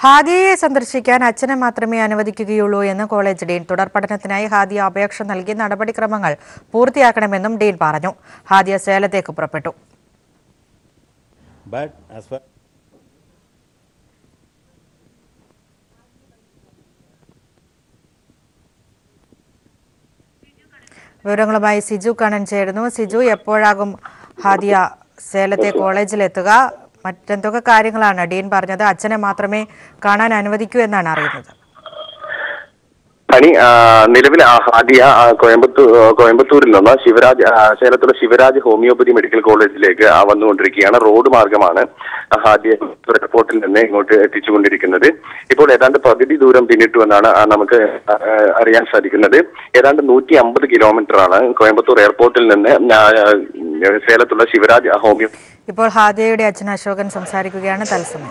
ഹാദിയയെ സന്ദർശിക്കാൻ അച്ഛനെ മാത്രമേ അനുവദിക്കുകയുള്ളൂ എന്ന് കോളേജ് ഡീൻ തുടർ പഠനത്തിനായി ഹാദിയ അപേക്ഷ നൽകി നടപടിക്രമങ്ങൾ പൂർത്തിയാക്കണമെന്നും ഡീൻ പറഞ്ഞു ഹാദിയ സേലത്തേക്ക് പുറപ്പെട്ടു But as far വിവരങ്ങളുമായി സിജു കണ്ണൻ ചേരുന്നു സിജു എപ്പോഴാകും ഹാദിയ സേലത്തെ കോളേജിലെത്തുക മറ്റെന്തൊക്കെ കാര്യങ്ങളാണ് ഡീൻ പറഞ്ഞത് അച്ഛനെ മാത്രമേ കാണാൻ അനുവദിക്കൂ എന്നാണ് അറിയുന്നത് പണി ആ, നിലവിൽ ആ, ആദ്യ ആ, കോയമ്പത്തൂർ കോയമ്പത്തൂരിൽ നിന്ന് ശിവരാജ് ആ, സേലത്തുള്ള ശിവരാജ് ഹോമിയോപ്പതി മെഡിക്കൽ കോളേജിലേക്ക് ആ, വന്നുകൊണ്ടിരിക്കുകയാണ് റോഡ് മാർഗമാണ് ആ, ആദ്യ എയർപോർട്ടിൽ നിന്ന് ഇങ്ങോട്ട് എത്തിച്ചുകൊണ്ടിരിക്കുന്നത് ഇപ്പോൾ ഏതാണ്ട് പകുതി ദൂരം പിന്നിട്ടുവെന്നാണ് ആ, നമുക്ക് ആ, അറിയാൻ സാധിക്കുന്നത് ഏതാണ്ട് നൂറ്റി അമ്പത് കിലോമീറ്റർ ആണ് കോയമ്പത്തൂർ എയർപോർട്ടിൽ നിന്ന് ആ, സേലത്തുള്ള ശിവരാജ് ഹോമിയോ ഇപ്പോൾ ഹാദിയയുടെ അച്ഛൻ അശോകൻ സംസാരിക്കുകയാണ് തത്സമയം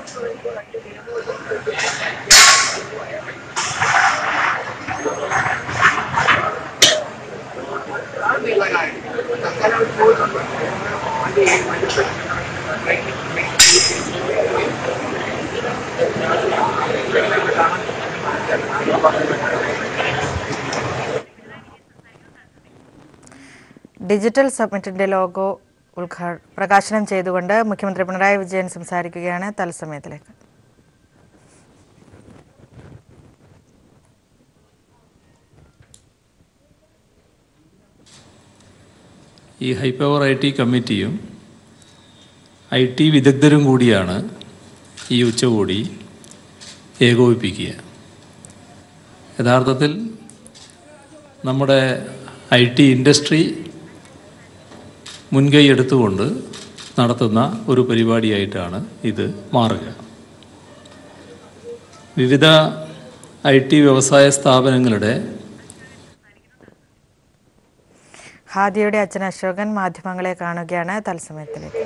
ഡിജിറ്റൽ സബ്മിറ്റിന്റെ ലോഗോ ഉദ്ഘാ പ്രകാശനം ചെയ്തുകൊണ്ട് മുഖ്യമന്ത്രി പിണറായി വിജയൻ സംസാരിക്കുകയാണ് തത്സമയത്തിലേക്ക് ഈ ഹൈപ്പവർ ഐ ടി കമ്മിറ്റിയും ഐ ടി വിദഗ്ധരും കൂടിയാണ് ഈ ഉച്ചകോടി ഏകോപിപ്പിക്കുക യഥാർത്ഥത്തിൽ നമ്മുടെ ഐ ടി ഇൻഡസ്ട്രി മുൻകൈ എടുത്തുകൊണ്ട് നടത്തുന്ന ഒരു പരിപാടിയായിട്ടാണ് ഇത് മാറുക വിവിധ ഐ ടി വ്യവസായ സ്ഥാപനങ്ങളുടെ ഹാദിയയുടെ അച്ഛൻ അശോകൻ മാധ്യമങ്ങളെ കാണുകയാണ് തത്സമയത്തിലേക്ക്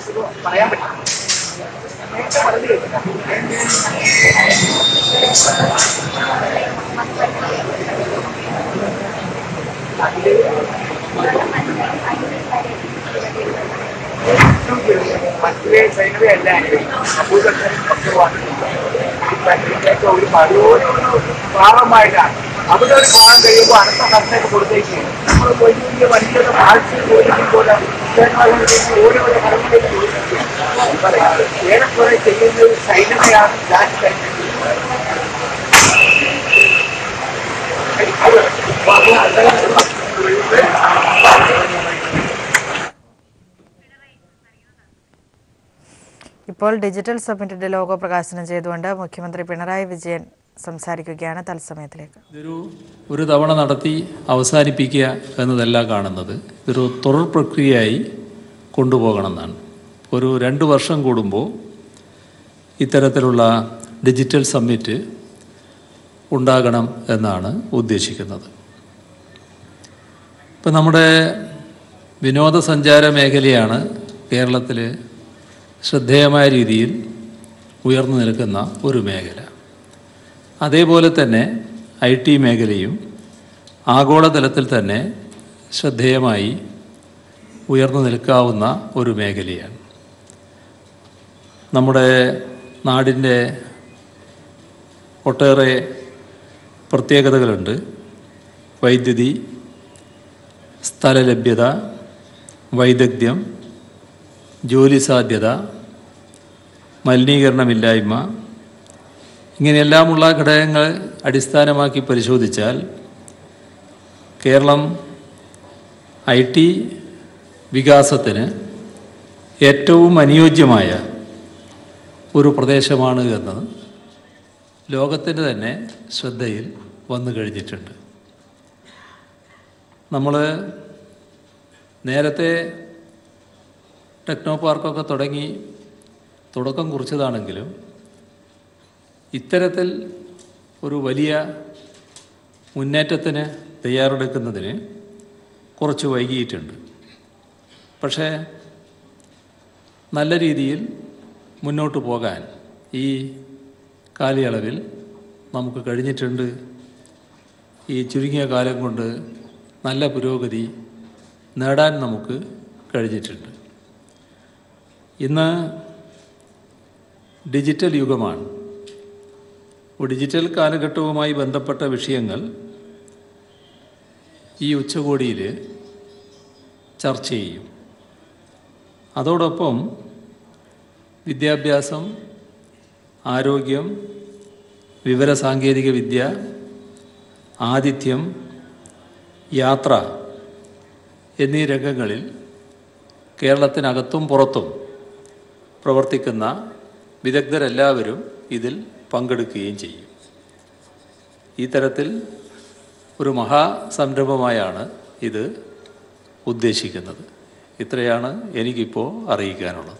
മറ്റേ സൈനവേ അല്ല അബൂദർശനും ഒക്കെ വന്നിട്ടുണ്ട് ഈ പത്രികയൊക്കെ ഒരു പതിവോട് ഭാഗമായിട്ടാണ് അവിടെ ഒരു ഭാഗം കഴിയുമ്പോൾ അടുത്ത സ്ഥലത്തേക്ക് കൊടുത്തേക്ക് നമ്മൾ വലിയ വലിയ വലിയ മാർച്ച് പോലും പോലെ ഓരോ കടമിലേക്ക് കൊടുക്കുന്നത് ഏറെക്കുറെ ചെയ്യുന്നത് സൈനവയാണ് ജാതി കഴിഞ്ഞിട്ടുള്ളത് ഇപ്പോൾ ഡിജിറ്റൽ സബ്മിറ്റിന്റെ ലോഗോ പ്രകാശനം ചെയ്തുകൊണ്ട് മുഖ്യമന്ത്രി പിണറായി വിജയൻ സംസാരിക്കുകയാണ് തത്സമയത്തിലേക്ക് ഇതൊരു ഒരു തവണ നടത്തി അവസാനിപ്പിക്കുക എന്നതല്ല കാണുന്നത് ഇതൊരു തുടർ പ്രക്രിയയായി കൊണ്ടുപോകണമെന്നാണ് ഒരു രണ്ട് വർഷം കൂടുമ്പോൾ ഇത്തരത്തിലുള്ള ഡിജിറ്റൽ സമ്മിറ്റ് ഉണ്ടാകണം എന്നാണ് ഉദ്ദേശിക്കുന്നത് ഇപ്പം നമ്മുടെ വിനോദസഞ്ചാര മേഖലയാണ് കേരളത്തിൽ ശ്രദ്ധേയമായ രീതിയിൽ ഉയർന്നു നിൽക്കുന്ന ഒരു മേഖല അതേപോലെ തന്നെ ഐ ടി മേഖലയും ആഗോളതലത്തിൽ തന്നെ ശ്രദ്ധേയമായി ഉയർന്നു നിൽക്കാവുന്ന ഒരു മേഖലയാണ് നമ്മുടെ നാടിൻ്റെ ഒട്ടേറെ പ്രത്യേകതകളുണ്ട് വൈദ്യുതി സ്ഥലലഭ്യത വൈദഗ്ധ്യം ജോലി സാധ്യത മലിനീകരണമില്ലായ്മ ഇങ്ങനെയെല്ലാമുള്ള ഘടകങ്ങൾ അടിസ്ഥാനമാക്കി പരിശോധിച്ചാൽ കേരളം ഐ ടി വികാസത്തിന് ഏറ്റവും അനുയോജ്യമായ ഒരു പ്രദേശമാണ് എന്ന് ലോകത്തിൻ്റെ തന്നെ ശ്രദ്ധയിൽ വന്നു കഴിഞ്ഞിട്ടുണ്ട് നമ്മൾ നേരത്തെ ടെക്നോ പാർക്കൊക്കെ തുടങ്ങി തുടക്കം കുറിച്ചതാണെങ്കിലും ഇത്തരത്തിൽ ഒരു വലിയ മുന്നേറ്റത്തിന് തയ്യാറെടുക്കുന്നതിന് കുറച്ച് വൈകിയിട്ടുണ്ട് പക്ഷേ നല്ല രീതിയിൽ മുന്നോട്ട് പോകാൻ ഈ കാലയളവിൽ നമുക്ക് കഴിഞ്ഞിട്ടുണ്ട് ഈ ചുരുങ്ങിയ കാലം കൊണ്ട് നല്ല പുരോഗതി നേടാൻ നമുക്ക് കഴിഞ്ഞിട്ടുണ്ട് ഇന്ന് ഡിജിറ്റൽ യുഗമാണ് ഡിജിറ്റൽ കാലഘട്ടവുമായി ബന്ധപ്പെട്ട വിഷയങ്ങൾ ഈ ഉച്ചകോടിയിൽ ചർച്ച ചെയ്യും അതോടൊപ്പം വിദ്യാഭ്യാസം ആരോഗ്യം വിവരസാങ്കേതിക വിദ്യ ആതിഥ്യം യാത്ര എന്നീ രംഗങ്ങളിൽ കേരളത്തിനകത്തും പുറത്തും പ്രവർത്തിക്കുന്ന വിദഗ്ധരെല്ലാവരും ഇതിൽ പങ്കെടുക്കുകയും ചെയ്യും ഈ തരത്തിൽ ഒരു മഹാസംരംഭമായാണ് ഇത് ഉദ്ദേശിക്കുന്നത് ഇത്രയാണ് എനിക്കിപ്പോൾ അറിയിക്കാനുള്ളത്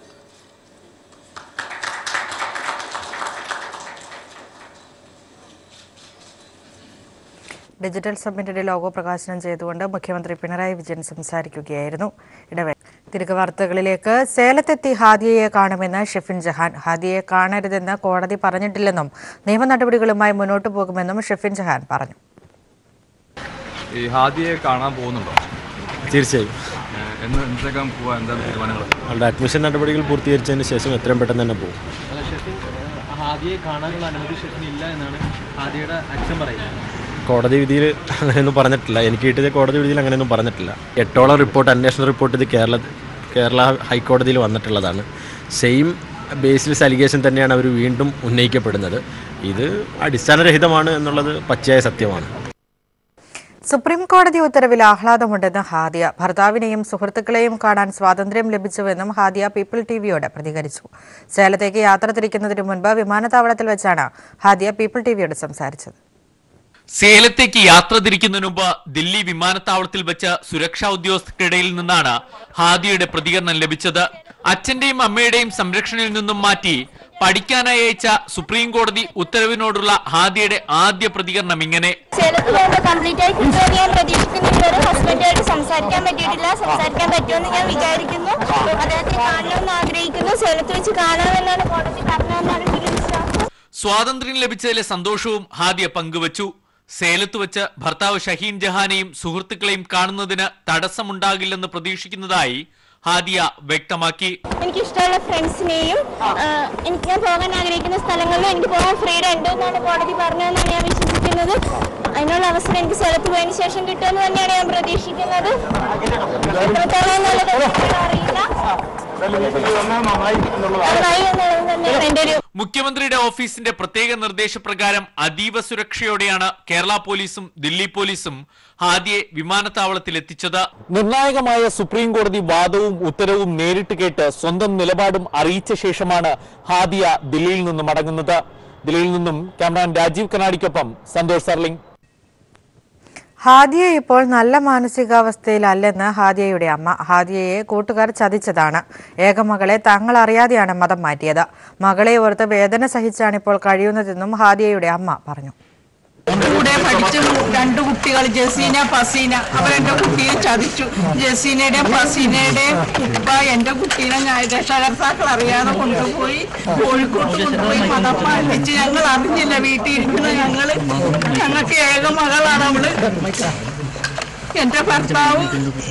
ഡിജിറ്റൽ സബ്മിറ്റിന്റെ ലോഗോ പ്രകാശനം ചെയ്തുകൊണ്ട് മുഖ്യമന്ത്രി പിണറായി വിജയൻ സംസാരിക്കുകയായിരുന്നു ഇടവേ തിരികെ വാർത്തകളിലേക്ക് സേലത്തെത്തി ഹാദിയയെ കാണുമെന്ന് ഷെഫിൻ ജഹാൻ ഹാദിയയെ കാണരുതെന്ന് കോടതി പറഞ്ഞിട്ടില്ലെന്നും നിയമ നടപടികളുമായി മുന്നോട്ടു പോകുമെന്നും ഷെഫിൻ ജഹാൻ പറഞ്ഞു ഈ ഹാദിയെ കാണാൻ പോകുന്നുണ്ടോ തീർച്ചയായും ഏഹ് എന്ന് എന്നത്തേക്കാൻ പോവാ എന്താണ് തീരുമാനങ്ങൾ അവരുടെ അഡ്മിഷൻ നടപടികൾ പൂർത്തീകരിച്ചതിന് ശേഷം എത്രയും പെട്ടെന്ന് തന്നെ പോകും അല്ല ഷെഫിൻ ഹാദിയെ കാണാനുള്ള അനുമതി ഷെഫിന് ഇല്ല എന്നാണ് ഹാദിയുടെ അച്ഛൻ പറയുന്നത് കോടതി വിധിയിൽ അങ്ങനെയൊന്നും പറഞ്ഞിട്ടില്ല എനിക്ക് കിട്ടിയ കോടതി വിധിയിൽ അങ്ങനെയൊന്നും പറഞ്ഞിട്ടില്ല എട്ടോളം റിപ്പോർട്ട് അന്വേഷണ റിപ്പോർട്ട് ഇത് കേരള കേരള ഹൈക്കോടതിയിൽ വന്നിട്ടുള്ളതാണ് സെയിം ബേസിൽസ് അലിഗേഷൻ തന്നെയാണ് അവർ വീണ്ടും ഉന്നയിക്കപ്പെടുന്നത് ഇത് അടിസ്ഥാനരഹിതമാണ് എന്നുള്ളത് പച്ചയായ സത്യമാണ് സുപ്രീം കോടതി ഉത്തരവിൽ ആഹ്ലാദമുണ്ടെന്ന് ഹാദിയ ഭർത്താവിനെയും സുഹൃത്തുക്കളെയും കാണാൻ സ്വാതന്ത്ര്യം ലഭിച്ചുവെന്നും ഹാദിയ പീപ്പിൾ ടിവിയോട് പ്രതികരിച്ചു സേലത്തേക്ക് യാത്ര തിരിക്കുന്നതിന് മുൻപ് വിമാനത്താവളത്തിൽ വെച്ചാണ് ഹാദിയ പീപ്പിൾ ടിവിയോട് സംസാരിച്ചത് സേലത്തേക്ക് യാത്ര തിരിക്കുന്നതിന് മുമ്പ് ദില്ലി വിമാനത്താവളത്തിൽ വെച്ച് സുരക്ഷാ ഉദ്യോഗസ്ഥർക്കിടയിൽ നിന്നാണ് ഹാദിയുടെ പ്രതികരണം ലഭിച്ചത് അച്ഛന്റെയും അമ്മയുടെയും സംരക്ഷണയിൽ നിന്നും മാറ്റി പഠിക്കാനായി അയച്ച സുപ്രീം കോടതി ഉത്തരവിനോടുള്ള ഹാദിയുടെ ആദ്യ പ്രതികരണം ഇങ്ങനെ സേലത്ത് പോകുമ്പോൾ കംപ്ലീറ്റ് ആയി കിട്ടുമെന്ന് ഞാൻ പ്രതീക്ഷിക്കുന്നുണ്ട് ഹസ്ബൻഡായിട്ട് സംസാരിക്കാൻ പറ്റിയിട്ടില്ല സംസാരിക്കാൻ പറ്റുമെന്ന് ഞാൻ വിചാരിക്കുന്നു അദ്ദേഹത്തെ കാണണമെന്ന് ആഗ്രഹിക്കുന്നു സേലത്ത് വെച്ച് കാണാമെന്നാണ് കോടതി പറഞ്ഞതെന്നാണ് എനിക്ക് വിശ്വാസം സ്വാതന്ത്ര്യം ലഭിച്ചതിലെ സന്തോഷവും ഹാദിയ പങ്കുവച്ചു സേലത്ത് വെച്ച് ഭർത്താവ് ഷഹീൻ ജഹാനെയും സുഹൃത്തുക്കളെയും കാണുന്നതിന് തടസ്സമുണ്ടാകില്ലെന്ന് പ്രതീക്ഷിക്കുന്നതായി ഹാദിയ വ്യക്തമാക്കി എനിക്ക് ഇഷ്ടമുള്ള ഫ്രണ്ട്സിനെയും എനിക്ക് ഞാൻ പോകാൻ ആഗ്രഹിക്കുന്ന സ്ഥലങ്ങളിലും എനിക്ക് പോകാൻ ഫ്രീഡം ഉണ്ട് എന്നാണ് കോടതി പറഞ്ഞതെന്നാണ് ഞാൻ വിശ്വസിക്കുന്നത് അതിനുള്ള അവസരം എനിക്ക് സ്ഥലത്ത് പോയതിനു ശേഷം കിട്ടുമെന്ന് തന്നെയാണ് ഞാൻ പ്രതീക്ഷിക്കുന്നത് എത്രത്തോളം നല്ലത് അറിയില്ല നന്നായി എന്നുള്ളത് തന്നെയാണ് എൻ്റെ ഒരു മുഖ്യമന്ത്രിയുടെ ഓഫീസിന്റെ പ്രത്യേക നിർദ്ദേശപ്രകാരം അതീവ സുരക്ഷയോടെയാണ് കേരള പോലീസും ദില്ലി പോലീസും ഹാദിയെ വിമാനത്താവളത്തിൽ എത്തിച്ചത് നിർണായകമായ സുപ്രീം കോടതി വാദവും ഉത്തരവും നേരിട്ട് കേട്ട് സ്വന്തം നിലപാടും അറിയിച്ച ശേഷമാണ് ഹാദിയ ദില്ലിയിൽ നിന്നും മടങ്ങുന്നത് ദില്ലിയിൽ നിന്നും ക്യാമറാൻ രാജീവ് കനാടിക്കൊപ്പം സന്തോഷ് സർലിംഗ് ഹാദിയ ഇപ്പോൾ നല്ല മാനസികാവസ്ഥയിലല്ലെന്ന് ഹാദിയയുടെ അമ്മ ഹാദിയയെ കൂട്ടുകാർ ചതിച്ചതാണ് ഏകമകളെ തങ്ങൾ അറിയാതെയാണ് മതം മാറ്റിയത് മകളെ ഓർത്ത് വേദന സഹിച്ചാണ് ഇപ്പോൾ കഴിയുന്നതെന്നും ഹാദിയയുടെ അമ്മ പറഞ്ഞു കൂടെ പഠിച്ച രണ്ട് കുട്ടികൾ ജസീന ഫസീന അവരെന്റെ കുട്ടിയെ ചതിച്ചു ജസീനയുടെ ഫസീനയുടെയും ഉപ്പ എന്റെ കുട്ടീനെ ഞാൻ രക്ഷകർത്താക്കൾ അറിയാതെ കൊണ്ടുപോയി കോഴിക്കോട്ട് കൊണ്ടുപോയി മതം മാറ്റിച്ച് ഞങ്ങൾ അറിഞ്ഞില്ല വീട്ടിൽ ഇരിക്കുന്ന ഞങ്ങള് ഞങ്ങൾക്ക് ഏക മകളാണ് അവള് എന്റെ ഭർത്താവ്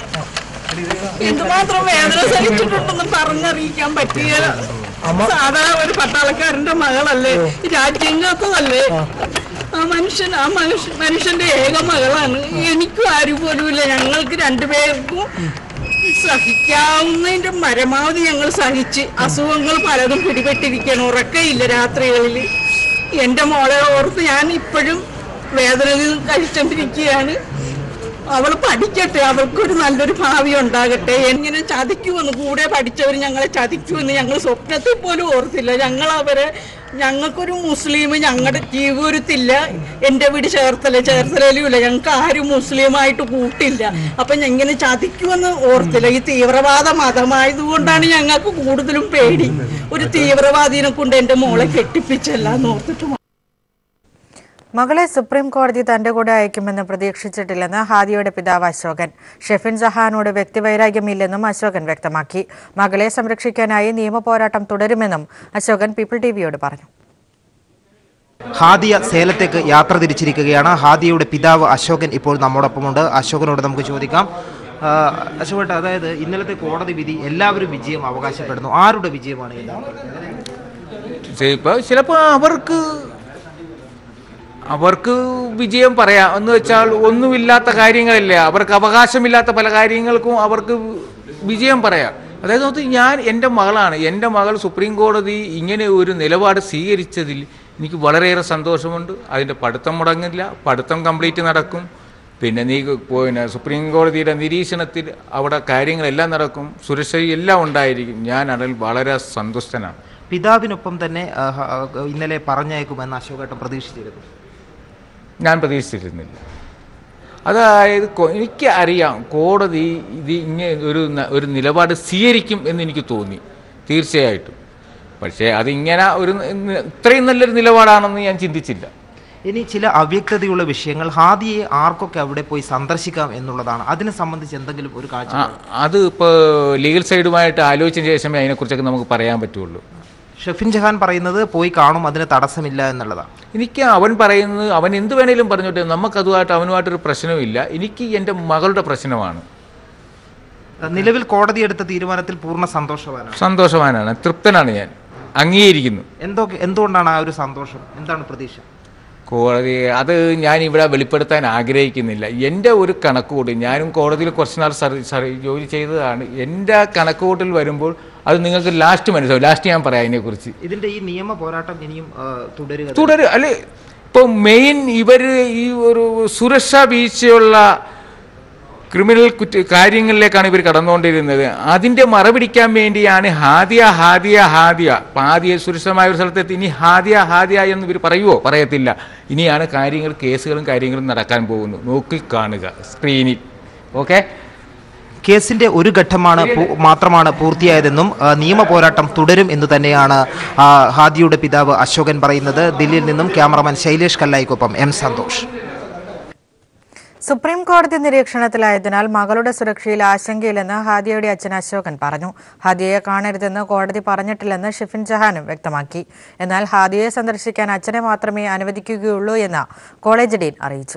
എന്തുമാത്രം വേദന സഹിച്ചിട്ടുണ്ടെന്ന് പറഞ്ഞറിയിക്കാൻ പറ്റിയ സാധാ ഒരു പട്ടാളക്കാരന്റെ മകളല്ലേ രാജ്യങ്ങൾക്കുമല്ലേ ആ മനുഷ്യൻ ആ മനുഷ്യ മനുഷ്യന്റെ ഏക മകളാണ് എനിക്കും ആരും പോലുമില്ല ഞങ്ങൾക്ക് രണ്ടുപേർക്കും സഹിക്കാവുന്നതിന്റെ പരമാവധി ഞങ്ങൾ സഹിച്ച് അസുഖങ്ങൾ പലതും പിടിപെട്ടിരിക്കുകയാണ് ഉറക്കയില്ല രാത്രികളിൽ എന്റെ മോളെ ഓർത്ത് ഞാൻ ഇപ്പോഴും വേദന കഴിച്ചോണ്ടിരിക്കുകയാണ് അവൾ പഠിക്കട്ടെ അവൾക്കൊരു നല്ലൊരു ഭാവി ഉണ്ടാകട്ടെ എങ്ങനെ ചതിക്കുമെന്ന് കൂടെ പഠിച്ചവർ ഞങ്ങളെ ചതിക്കുമെന്ന് ഞങ്ങൾ സ്വപ്നത്തിൽ പോലും ഓർത്തില്ല ഞങ്ങൾ അവരെ ഞങ്ങൾക്കൊരു മുസ്ലിം ഞങ്ങളുടെ ജീവിതത്തില്ല എൻ്റെ വീട് ചേർത്തല ചേർത്തലയിലും ഇല്ല ഞങ്ങൾക്ക് ആരും മുസ്ലിമായിട്ട് കൂട്ടില്ല അപ്പം എങ്ങനെ ചതിക്കുമെന്ന് ഓർത്തില്ല ഈ തീവ്രവാദ മതമായതുകൊണ്ടാണ് ഞങ്ങൾക്ക് കൂടുതലും പേടി ഒരു തീവ്രവാദിനെ കൊണ്ട് എൻ്റെ മോളെ കെട്ടിപ്പിച്ചല്ല ഓർത്തിട്ട് മകളെ സുപ്രീം കോടതി തന്റെ കൂടെ അയക്കുമെന്ന് പ്രതീക്ഷിച്ചിട്ടില്ലെന്ന് ഹാദിയുടെ പിതാവ് അശോകൻ ഷെഫിൻ ജഹാനോട് വ്യക്തിവൈരാഗ്യമില്ലെന്നും അശോകൻ വ്യക്തമാക്കി മകളെ സംരക്ഷിക്കാനായി നിയമ പോരാട്ടം തുടരുമെന്നും അശോകൻ പീപ്പിൾ ടിവിയോട് പറഞ്ഞു ഹാദിയ സേലത്തേക്ക് യാത്ര തിരിച്ചിരിക്കുകയാണ് ഹാദിയയുടെ പിതാവ് അശോകൻ ഇപ്പോൾ നമ്മോടൊപ്പമുണ്ട് അശോകനോട് നമുക്ക് ചോദിക്കാം ആ, അശോകേട്ട അതായത് ഇന്നലത്തെ കോടതി വിധി എല്ലാവരും വിജയം അവകാശപ്പെടുന്നു ആരുടെ വിജയമാണ് ഇത് ഇപ്പോൾ ചിലപ്പോൾ അവർക്ക് അവർക്ക് വിജയം പറയാം എന്ന് വെച്ചാൽ ഒന്നുമില്ലാത്ത കാര്യങ്ങളില്ല അവർക്ക് അവകാശമില്ലാത്ത പല കാര്യങ്ങൾക്കും അവർക്ക് വിജയം പറയാം അതായത് നോക്ക് ഞാൻ എൻ്റെ മകളാണ് എൻ്റെ മകൾ സുപ്രീം കോടതി ഇങ്ങനെ ഒരു നിലപാട് സ്വീകരിച്ചതിൽ എനിക്ക് വളരെയേറെ സന്തോഷമുണ്ട് അതിൻ്റെ പഠിത്തം മുടങ്ങില്ല പഠിത്തം കംപ്ലീറ്റ് നടക്കും പിന്നെ നീ പിന്നെ സുപ്രീം കോടതിയുടെ നിരീക്ഷണത്തിൽ അവിടെ കാര്യങ്ങളെല്ലാം നടക്കും സുരക്ഷയും എല്ലാം ഉണ്ടായിരിക്കും ഞാൻ അതിൽ വളരെ സന്തുഷ്ടനാണ് പിതാവിനൊപ്പം തന്നെ ആ, ഹ- ആ, ഇന്നലെ പറഞ്ഞയക്കുമെന്ന് അശോകേട്ടൻ പ്രതീക്ഷിച്ചിരുന്നു ഞാൻ പ്രതീക്ഷിച്ചിരുന്നില്ല അതായത് കൊ- എനിക്ക് അറിയാം കോടതി ഇത് ഇങ്ങനെ ഒരു ന- ഒരു നിലപാട് സ്വീകരിക്കും എന്ന് എനിക്ക് തോന്നി തീർച്ചയായിട്ടും പക്ഷേ അതിങ്ങനെ ഒരു ന- ഇത്രയും നല്ലൊരു നിലപാടാണെന്ന് ഞാൻ ചിന്തിച്ചില്ല ഇനി ചില അവ്യക്തതയുള്ള വിഷയങ്ങൾ ഹാദിയെ ആർക്കൊക്കെ അവിടെ പോയി സന്ദർശിക്കാം എന്നുള്ളതാണ് അതിനെ സംബന്ധിച്ച് എന്തെങ്കിലും ഒരു കാഴ്ച ആ, അത് ഇപ്പോൾ ലീഗൽ സൈഡുമായിട്ട് ആലോചിച്ച ശേഷമേ അതിനെക്കുറിച്ചൊക്കെ നമുക്ക് പറയാൻ പറ്റുള്ളൂ ഷെഫിൻ ജഹാൻ പറയുന്നത് പോയി കാണും അതിന് തടസ്സമില്ല എന്നുള്ളതാണ് എനിക്ക് അവൻ പറയുന്നത് അവൻ എന്ത് വേണേലും പറഞ്ഞോട്ടെ നമുക്കതുമായിട്ട് അവനുമായിട്ടൊരു പ്രശ്നവുമില്ല എനിക്ക് എൻ്റെ മകളുടെ പ്രശ്നമാണ് നിലവിൽ കോടതി എടുത്ത തീരുമാനത്തിൽ പൂർണ്ണ സന്തോഷവാനാണ് സന്തോഷവാനാണ് തൃപ്തനാണ് ഞാൻ അംഗീകരിക്കുന്നു എന്തോ എന്തുകൊണ്ടാണ് ആ ഒരു സന്തോഷം എന്താണ് പ്രതീക്ഷ കോടതി അത് ഞാൻ ഇവിടെ വെളിപ്പെടുത്താൻ ആഗ്രഹിക്കുന്നില്ല എൻ്റെ ഒരു കണക്കുകൂടി ഞാനും കോടതിയിൽ കുറച്ച് നാൾ സർവീ സർവീ ജോലി ചെയ്തതാണ് എൻ്റെ കണക്കുകൂട്ടിൽ വരുമ്പോൾ അത് നിങ്ങൾക്ക് ലാസ്റ്റ് മനസ്സിലാവും ലാസ്റ്റ് ഞാൻ പറയാം അതിനെക്കുറിച്ച് ഇതിന്റെ ഈ നിയമ പോരാട്ടം ഇനിയും ആ, തുടരുക തന്നെ. തുടരും അല്ലെ ഇപ്പോൾ മെയിൻ ഇവർ ഈ ഒരു സുരക്ഷാ വീഴ്ചയുള്ള ക്രിമിനൽ കുറ്റ കാര്യങ്ങളിലേക്കാണ് ഇവർ കടന്നുകൊണ്ടിരുന്നത് അതിൻ്റെ മറപിടിക്കാൻ വേണ്ടിയാണ് ഹാദിയ ഹാദിയ ഹാദിയ അപ്പം ആദ്യ സുരക്ഷിതമായ ഒരു സ്ഥലത്തെത്തി ഇനി ഹാദിയ ഹാദിയ എന്ന് ഇവർ പറയുമോ പറയത്തില്ല ഇനിയാണ് കാര്യങ്ങൾ കേസുകളും കാര്യങ്ങളും നടക്കാൻ പോകുന്നു നോക്കിക്കാണുക സ്ക്രീനിൽ ഓക്കെ കേസിന്റെ ഒരു ഘട്ടമാണ് പൂ- മാത്രമാണ് പൂർത്തിയായതെന്നും ആ, നിയമ പോരാട്ടം തുടരും എന്ന് തന്നെയാണ് ആ, ഹാദിയുടെ പിതാവ് അശോകൻ പറയുന്നത് ദില്ലിയിൽ നിന്നും ക്യാമറമാൻ ശൈലേഷ് കല്ലായിക്കൊപ്പം എം സന്തോഷ് സുപ്രീം കോടതി നിരീക്ഷണത്തിലായതിനാൽ മകളുടെ സുരക്ഷയിൽ ആശങ്കയില്ലെന്ന് ഹാദിയയുടെ അച്ഛൻ അശോകൻ പറഞ്ഞു ഹാദിയയെ കാണരുതെന്ന് കോടതി പറഞ്ഞിട്ടില്ലെന്ന് ഷിഫിൻ ജഹാനും വ്യക്തമാക്കി എന്നാൽ ഹാദിയയെ സന്ദർശിക്കാൻ അച്ഛനെ മാത്രമേ അനുവദിക്കുകയുള്ളൂ എന്ന് കോളേജ് ഡീൻ അറിയിച്ചു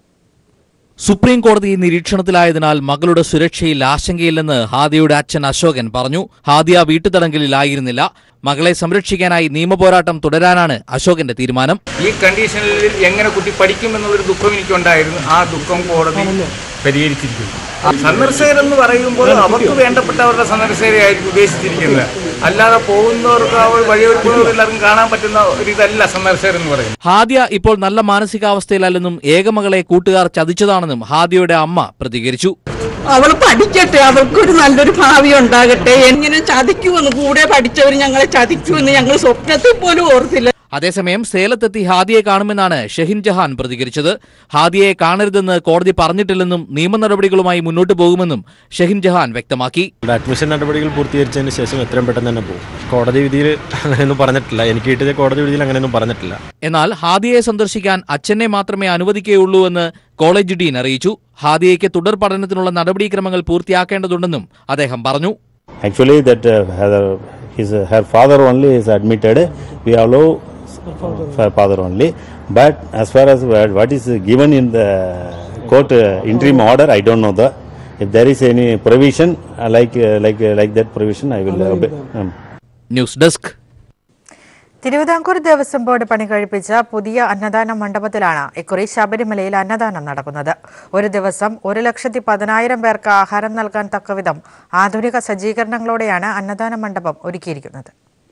സുപ്രീം കോടതി നിരീക്ഷണത്തിലായതിനാൽ മകളുടെ സുരക്ഷയിൽ ആശങ്കയില്ലെന്ന് ഹാദിയയുടെ അച്ഛൻ അശോകൻ പറഞ്ഞു ഹാദിയ വീട്ടുതടങ്കലിലായിരുന്നില്ല മകളെ സംരക്ഷിക്കാനായി നിയമപോരാട്ടം തുടരാനാണ് അശോകന്റെ തീരുമാനം ഈ കണ്ടീഷനിൽ എങ്ങനെ കുട്ടി പഠിക്കുമെന്നുള്ളൊരു ദുഃഖം എനിക്കുണ്ടായിരുന്നു ആ ദുഃഖം കോടതി പരിഹരിച്ചിരിക്കുന്നു സന്ദർശകർ എന്ന് പറയുമ്പോൾ അവർക്ക് വേണ്ടപ്പെട്ടവരുടെ സന്ദർശകരെയായിരിക്കും ഉദ്ദേശിച്ചിരിക്കുന്നത് അല്ലാതെ പോകുന്നവർക്ക് അവർ വഴിയൊരുക്കുന്നവർക്ക് എല്ലാവർക്കും കാണാൻ പറ്റുന്ന ഒരു ഇതല്ല സന്ദർശകർ എന്ന് പറയുന്നത് ഹാദിയ ഇപ്പോൾ നല്ല മാനസികാവസ്ഥയിലല്ലെന്നും ഏകമകളെ കൂട്ടുകാർ ചതിച്ചതാണെന്നും ഹാദിയയുടെ അമ്മ പ്രതികരിച്ചു അവൾ പഠിക്കട്ടെ അവൾക്കൊരു നല്ലൊരു ഭാവി ഉണ്ടാകട്ടെ എങ്ങനെ ചതിക്കുമെന്ന് കൂടെ പഠിച്ചവർ ഞങ്ങളെ ചതിക്കുമെന്ന് ഞങ്ങൾ സ്വപ്നത്തിൽ പോലും ഓർത്തില്ല അതേസമയം സേലത്തെത്തി ഹാദിയെ കാണുമെന്നാണ് ഷെഹിൻ ജഹാൻ പ്രതികരിച്ചത് ഹാദിയെ കാണരുതെന്ന് കോടതി പറഞ്ഞിട്ടില്ലെന്നും നിയമ നടപടികളുമായി മുന്നോട്ടു പോകുമെന്നും ഷെഹിൻ ജഹാൻ വ്യക്തമാക്കി ഇവിടെ അഡ്മിഷൻ നടപടികൾ പൂർത്തീകരിച്ചതിന് ശേഷം എത്രയും പെട്ടെന്ന് തന്നെ പോകും കോടതി വിധിയിൽ അങ്ങനെയൊന്നും പറഞ്ഞിട്ടില്ല എനിക്ക് കിട്ടിയ കോടതി വിധിയിൽ അങ്ങനെയൊന്നും പറഞ്ഞിട്ടില്ല എന്നാൽ ഹാദിയെ സന്ദർശിക്കാൻ അച്ഛനെ മാത്രമേ അനുവദിക്കുകയുള്ളൂ എന്ന് കോളേജ് ഡീൻ അറിയിച്ചു ഹാദിയയ്ക്ക് തുടർ പഠനത്തിനുള്ള നടപടിക്രമങ്ങൾ പൂർത്തിയാക്കേണ്ടതുണ്ടെന്നും അദ്ദേഹം പറഞ്ഞു Actually, that uh, her, his, her father only is admitted. We allow her father only. But as far as what what is given in the court uh, interim order, I don't know the. If there is any provision uh, like uh, like uh, like that provision, I will obey. Um, news desk Thiruvithamkoor Devaswom board പണി കഴിപ്പിച്ച പുതിയ അന്നദാന മണ്ഡപത്തിലാണ് ഇക്കുറി ശബരിമലയിൽ അന്നദാനം നടക്കുന്നത് ഒരു ദിവസം ഒരു ലക്ഷത്തി പതിനായിരം പേർക്ക് ആഹാരം നൽകാൻ തക്കവിധം ആധുനിക സജ്ജീകരണങ്ങളോടെയാണ് അന്നദാന മണ്ഡപം ഒരുക്കിയിരിക്കുന്നത്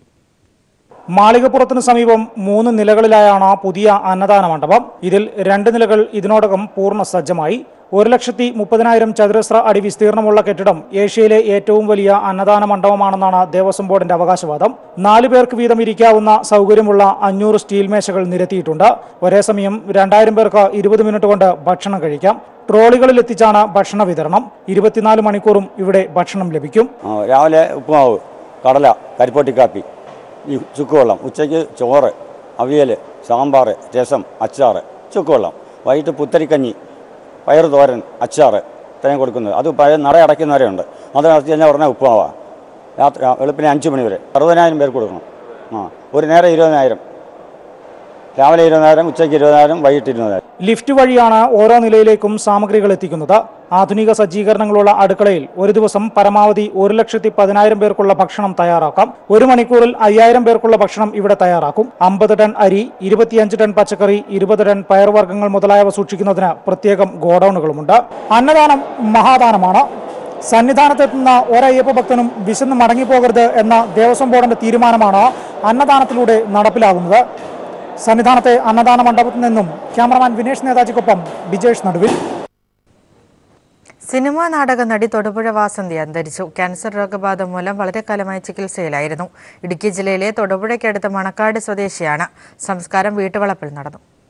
മാളികപ്പുറത്തിന് സമീപം മൂന്ന് നിലകളിലായാണ് പുതിയ അന്നദാന മണ്ഡപം ഇതിൽ രണ്ട് നിലകൾ ഇതിനോടകം പൂർണ്ണ സജ്ജമായി ഒരു ലക്ഷത്തി മുപ്പതിനായിരം ചതുരശ്ര അടി വിസ്തീർണമുള്ള കെട്ടിടം ഏഷ്യയിലെ ഏറ്റവും വലിയ അന്നദാന മണ്ഡപമാണെന്നാണ് ദേവസ്വം ബോർഡിന്റെ അവകാശവാദം നാലു പേർക്ക് വീതം ഇരിക്കാവുന്ന സൗകര്യമുള്ള അഞ്ഞൂറ് സ്റ്റീൽ മേശകൾ നിരത്തിയിട്ടുണ്ട് ഒരേ സമയം രണ്ടായിരം പേർക്ക് ഇരുപത് മിനിറ്റ് കൊണ്ട് ഭക്ഷണം കഴിക്കാം ട്രോളികളിൽ എത്തിച്ചാണ് ഭക്ഷണ വിതരണം ഇരുപത്തിനാല് മണിക്കൂറും ഇവിടെ ഭക്ഷണം ലഭിക്കും ആ, രാവിലെ ഉപ്പുമാവ് കടല കരിപ്പോട്ടിക്കാപ്പി ഈ ചുക്കുവെള്ളം ഉച്ചയ്ക്ക് ചോറ് അവിയൽ സാമ്പാർ രസം അച്ചാർ ചുക്കുവെള്ളം വൈകിട്ട് പുത്തരിക്കഞ്ഞി പയറ് തോരൻ അച്ചാർ ഇത്രയും കൊടുക്കുന്നത് അത് പഴയ നട അടയ്ക്കുന്നവരെ ഉണ്ട് അത് നടത്തി കഴിഞ്ഞാൽ ഉടനെ ഉപ്പുമാവാണ് രാത്രി ആ, വെളുപ്പിനെ അഞ്ച് മണി വരെ അറുപതിനായിരം പേർക്ക് കൊടുക്കണം ആ ഒരു നേരം ഇരുപതിനായിരം രാവിലെ ഇരുപതിനായിരം ഉച്ചയ്ക്ക് ഇരുപതിനായിരം വൈകിട്ട് ഇരുപതിനായിരം ലിഫ്റ്റ് വഴിയാണ് ഓരോ നിലയിലേക്കും സാമഗ്രികൾ എത്തിക്കുന്നത് ആധുനിക സജ്ജീകരണങ്ങളുള്ള അടുക്കളയിൽ ഒരു ദിവസം പരമാവധി ഒരു ലക്ഷത്തി പതിനായിരം പേർക്കുള്ള ഭക്ഷണം തയ്യാറാക്കാം ഒരു മണിക്കൂറിൽ അയ്യായിരം പേർക്കുള്ള ഭക്ഷണം ഇവിടെ തയ്യാറാക്കും അമ്പത് ടൺ അരി ഇരുപത്തിയഞ്ച് ടൺ പച്ചക്കറി ഇരുപത് ടൺ പയർവർഗ്ഗങ്ങൾ മുതലായവ സൂക്ഷിക്കുന്നതിന് പ്രത്യേകം ഗോഡൌണുകളുമുണ്ട് അന്നദാനം മഹാദാനമാണ് സന്നിധാനത്തെത്തുന്ന ഒരയ്യപ്പ ഭക്തനും വിശന്ന് മടങ്ങിപ്പോകരുത് എന്ന ദേവസ്വം ബോർഡിന്റെ തീരുമാനമാണ് അന്നദാനത്തിലൂടെ നടപ്പിലാകുന്നത് സന്നിധാനത്തെ അന്നദാന മണ്ഡപത്തിൽ നിന്നും ക്യാമറമാൻ വിനേഷ് നേതാജിക്കൊപ്പം ബിജേഷ് നടുവിൽ സിനിമാ നാടക നടി തൊടുപുഴ വാസന്തി അന്തരിച്ചു ക്യാൻസർ രോഗബാധ മൂലം വളരെ കാലമായി ചികിത്സയിലായിരുന്നു ഇടുക്കി ജില്ലയിലെ തൊടുപുഴയ്ക്കടുത്ത് മണക്കാട് സ്വദേശിയാണ് സംസ്കാരം വീട്ടുവളപ്പിൽ നടന്നു